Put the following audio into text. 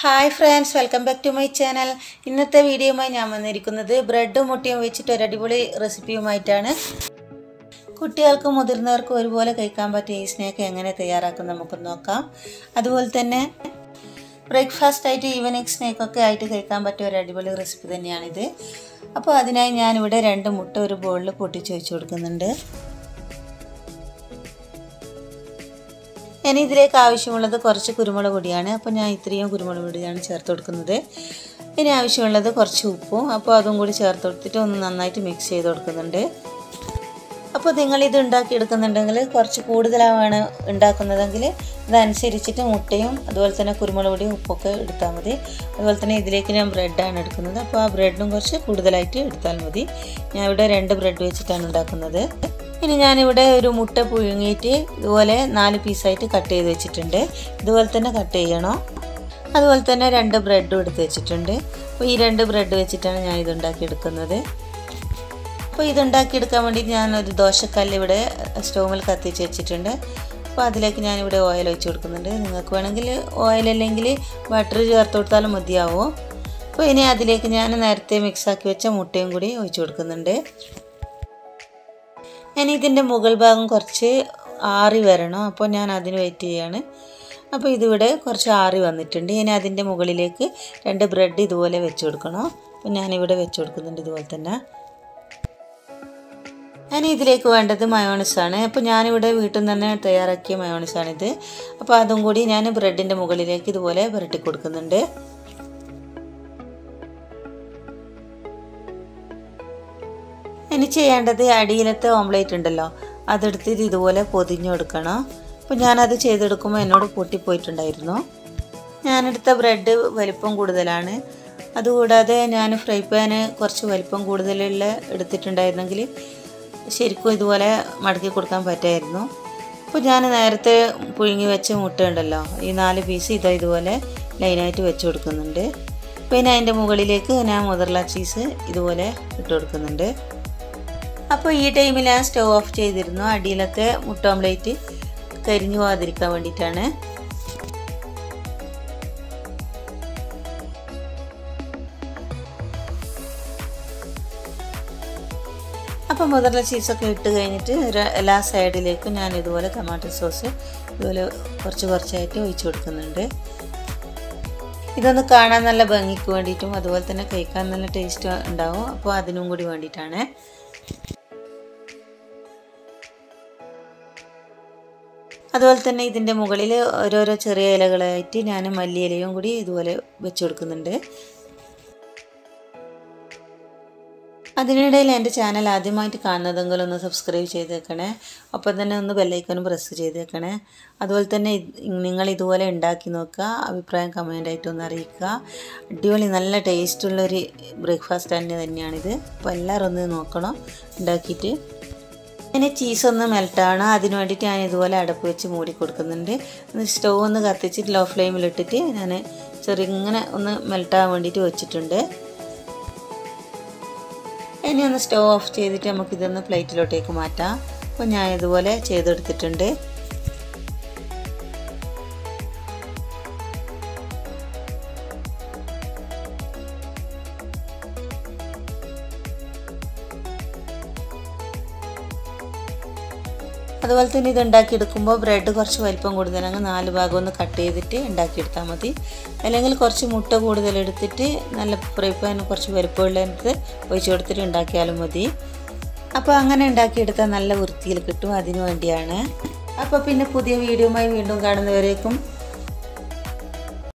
hi friends welcome back to my channel ഇന്നത്തെ വീഡിയോയുമായി ഞാൻ വന്നിരിക്കുന്നത് ബ്രെഡും മുട്ടയും വെച്ചിട്ട് ഒരു അടിപൊളി റെസിപ്പിയുമായിട്ടാണ് കുട്ടികൾക്കും മുതിർന്നവർക്കും ഒരുപോലെ കഴിക്കാൻ പറ്റിയ ഈ സ്നാക്ക് എങ്ങനെ തയ്യാറാക്കും നമുക്ക് നോക്കാം അതുപോലെ തന്നെ ബ്രേക്ക്ഫാസ്റ്റ് ആയിട്ട് ഈവനിങ് സ്നാക്കൊക്കെ ആയിട്ട് കഴിക്കാൻ പറ്റിയ ഒരു അടിപൊളി റെസിപ്പി തന്നെയാണിത് അപ്പോൾ അതിനായി ഞാനിവിടെ രണ്ട് മുട്ട ഒരു ബോളിൽ പൊട്ടിച്ച് വെച്ച് കൊടുക്കുന്നുണ്ട് ഇനി ഇതിലേക്ക് ആവശ്യമുള്ളത് കുറച്ച് കുരുമുളക് പൊടിയാണ് അപ്പോൾ ഞാൻ ഇത്രയും കുരുമുളക് പൊടിയാണ് ചേർത്ത് കൊടുക്കുന്നത് ഇനി ആവശ്യമുള്ളത് കുറച്ച് ഉപ്പും അപ്പോൾ അതും കൂടി ചേർത്ത് കൊടുത്തിട്ട് ഒന്ന് നന്നായിട്ട് മിക്സ് ചെയ്ത് കൊടുക്കുന്നുണ്ട് അപ്പോൾ നിങ്ങൾ ഇത് ഉണ്ടാക്കിയെടുക്കുന്നുണ്ടെങ്കിൽ കുറച്ച് കൂടുതലാണ് ഉണ്ടാക്കുന്നതെങ്കിൽ അതനുസരിച്ചിട്ട് മുട്ടയും അതുപോലെ തന്നെ കുരുമുളക് പൊടിയും ഉപ്പൊക്കെ എടുത്താൽ മതി അതുപോലെ തന്നെ ഇതിലേക്ക് ഞാൻ ബ്രെഡാണ് എടുക്കുന്നത് അപ്പോൾ ആ ബ്രെഡും കുറച്ച് കൂടുതലായിട്ട് എടുത്താൽ മതി ഞാൻ ഇവിടെ രണ്ട് ബ്രെഡ് വെച്ചിട്ടാണ് ഉണ്ടാക്കുന്നത് ഇനി ഞാനിവിടെ ഒരു മുട്ട പുഴുങ്ങിയിട്ട് ഇതുപോലെ നാല് പീസായിട്ട് കട്ട് ചെയ്ത് വെച്ചിട്ടുണ്ട് ഇതുപോലെ തന്നെ കട്ട് ചെയ്യണം അതുപോലെ തന്നെ രണ്ട് ബ്രെഡും എടുത്ത് വെച്ചിട്ടുണ്ട് അപ്പോൾ ഈ രണ്ട് ബ്രെഡ് വെച്ചിട്ടാണ് ഞാൻ ഇത് ഉണ്ടാക്കിയെടുക്കുന്നത് അപ്പോൾ ഇത് ഉണ്ടാക്കിയെടുക്കാൻ വേണ്ടി ഞാൻ ഒരു ദോശക്കല്ല് ഇവിടെ സ്റ്റൗവിൽ കത്തിച്ച് വെച്ചിട്ടുണ്ട് അപ്പോൾ അതിലേക്ക് ഞാനിവിടെ ഓയിൽ ഒഴിച്ച് കൊടുക്കുന്നുണ്ട് നിങ്ങൾക്ക് വേണമെങ്കിൽ ഓയിൽ അല്ലെങ്കിൽ ബട്ടർ ചേർത്ത് കൊടുത്താലും മതിയാവും അപ്പോൾ ഇനി അതിലേക്ക് ഞാൻ നേരത്തെ മിക്സാക്കി വെച്ച മുട്ടയും കൂടി ഒഴിച്ച് കൊടുക്കുന്നുണ്ട് ഇനി ഇതിൻ്റെ മുകൾ ഭാഗം കുറച്ച് ആറി വരണം അപ്പോൾ ഞാൻ അതിന് വെയിറ്റ് ചെയ്യാണ് അപ്പോൾ ഇതിവിടെ കുറച്ച് ആറി വന്നിട്ടുണ്ട് ഇനി അതിൻ്റെ മുകളിലേക്ക് രണ്ട് ബ്രെഡ് ഇതുപോലെ വെച്ച് കൊടുക്കണം അപ്പോൾ ഞാനിവിടെ വെച്ച് കൊടുക്കുന്നുണ്ട് ഇതുപോലെ തന്നെ ഞാൻ ഇതിലേക്ക് വേണ്ടത് മയോണിസാണ് അപ്പോൾ ഞാനിവിടെ വീട്ടിൽ നിന്ന് തന്നെ തയ്യാറാക്കിയ മയോണിസാണിത് അപ്പോൾ അതും കൂടി ഞാൻ ബ്രെഡിൻ്റെ മുകളിലേക്ക് ഇതുപോലെ പുരട്ടി കൊടുക്കുന്നുണ്ട് ഇനി ചെയ്യേണ്ടത് അടിയിലത്തെ ഓംലേറ്റ് ഉണ്ടല്ലോ അതെടുത്തിട്ട് ഇതുപോലെ പൊതിഞ്ഞു കൊടുക്കണം അപ്പോൾ ഞാനത് ചെയ്തെടുക്കുമ്പോൾ എന്നോട് പൊട്ടിപ്പോയിട്ടുണ്ടായിരുന്നു ഞാനെടുത്ത ബ്രെഡ് വലിപ്പം കൂടുതലാണ് അതുകൂടാതെ ഞാൻ ഫ്രൈ പാന് കുറച്ച് വലിപ്പം കൂടുതലുള്ള എടുത്തിട്ടുണ്ടായിരുന്നെങ്കിൽ ശരിക്കും ഇതുപോലെ മടക്കി കൊടുക്കാൻ പറ്റായിരുന്നു അപ്പോൾ ഞാൻ നേരത്തെ പുഴുങ്ങി വെച്ച മുട്ട ഉണ്ടല്ലോ ഈ നാല് പീസ് ഇതാ ഇതുപോലെ ലൈനായിട്ട് വെച്ച് കൊടുക്കുന്നുണ്ട് പിന്നെ അതിൻ്റെ മുകളിലേക്ക് ഞാൻ മുതർല ചീസ് ഇതുപോലെ ഇട്ട് കൊടുക്കുന്നുണ്ട് അപ്പോൾ ഈ ടൈമിൽ ഞാൻ സ്റ്റവ് ഓഫ് ചെയ്തിരുന്നു അടിയിലത്തെ മുട്ട ഓംലേറ്റ് കരിഞ്ഞു പോകാതിരിക്കാൻ വേണ്ടിയിട്ടാണ് അപ്പോൾ മുതല ചീസൊക്കെ ഇട്ട് കഴിഞ്ഞിട്ട് എല്ലാ സൈഡിലേക്കും ഞാൻ ഇതുപോലെ ടൊമാറ്റോ സോസ് ഇതുപോലെ കുറച്ച് കുറച്ചായിട്ട് ഒഴിച്ചു കൊടുക്കുന്നുണ്ട് ഇതൊന്ന് കാണാൻ നല്ല ഭംഗിക്ക് വേണ്ടിയിട്ടും അതുപോലെ തന്നെ കഴിക്കാൻ നല്ല ടേസ്റ്റ് ഉണ്ടാവും അപ്പോൾ അതിനും കൂടി വേണ്ടിയിട്ടാണ് അതുപോലെ തന്നെ ഇതിൻ്റെ മുകളിൽ ഓരോരോ ചെറിയ ഇലകളായിട്ട് ഞാൻ മല്ലിയിലയും കൂടി ഇതുപോലെ വെച്ച് കൊടുക്കുന്നുണ്ട് അതിനിടയിൽ എൻ്റെ ചാനൽ ആദ്യമായിട്ട് കാണുന്നതെങ്കിൽ ഒന്ന് സബ്സ്ക്രൈബ് ചെയ്തേക്കണേ ഒപ്പം തന്നെ ഒന്ന് ബെല്ലൈക്കനും പ്രസ് ചെയ്തേക്കണേ അതുപോലെ തന്നെ നിങ്ങൾ ഇതുപോലെ ഉണ്ടാക്കി നോക്കുക അഭിപ്രായം കമൻ്റായിട്ട് ഒന്ന് അറിയിക്കുക അടിപൊളി നല്ല ടേസ്റ്റുള്ളൊരു ബ്രേക്ക്ഫാസ്റ്റ് തന്നെ തന്നെയാണിത് അപ്പോൾ എല്ലാവരും ഒന്ന് നോക്കണം ഉണ്ടാക്കിയിട്ട് ഇനി ചീസ് ഒന്ന് മെൽട്ടാണ് അതിന് വേണ്ടിയിട്ട് ഞാൻ ഇതുപോലെ അടപ്പ് വെച്ച് മൂടി കൊടുക്കുന്നുണ്ട് സ്റ്റൗ ഒന്ന് കത്തിച്ച് ലോ ഫ്ലെയിമിലിട്ടിട്ട് ഞാൻ ചെറുങ്ങനെ ഒന്ന് മെൽട്ടാകാൻ വേണ്ടിയിട്ട് വെച്ചിട്ടുണ്ട് ഇനി ഒന്ന് സ്റ്റവ് ഓഫ് ചെയ്തിട്ട് നമുക്കിതൊന്ന് പ്ലേറ്റിലോട്ടേക്ക് മാറ്റാം അപ്പോൾ ഞാൻ ഇതുപോലെ ചെയ്തെടുത്തിട്ടുണ്ട് അതുപോലെ തന്നെ ഇത് ഉണ്ടാക്കിയെടുക്കുമ്പോൾ ബ്രെഡ് കുറച്ച് വലിപ്പം കൂടുതലാണെങ്കിൽ നാല് ഭാഗം ഒന്ന് കട്ട് ചെയ്തിട്ട് ഉണ്ടാക്കിയെടുത്താൽ മതി അല്ലെങ്കിൽ കുറച്ച് മുട്ട കൂടുതൽ എടുത്തിട്ട് നല്ല ഫ്രൈ പാൻ കുറച്ച് വലുപ്പമുള്ളതിനകത്ത് ഒഴിച്ചു കൊടുത്തിട്ട് ഉണ്ടാക്കിയാലും മതി അപ്പോൾ അങ്ങനെ ഉണ്ടാക്കിയെടുത്താൽ നല്ല വൃത്തിയിൽ കിട്ടും അതിനു വേണ്ടിയാണ് അപ്പോൾ പിന്നെ പുതിയ വീഡിയോയുമായി വീണ്ടും കാണുന്നവരേക്കും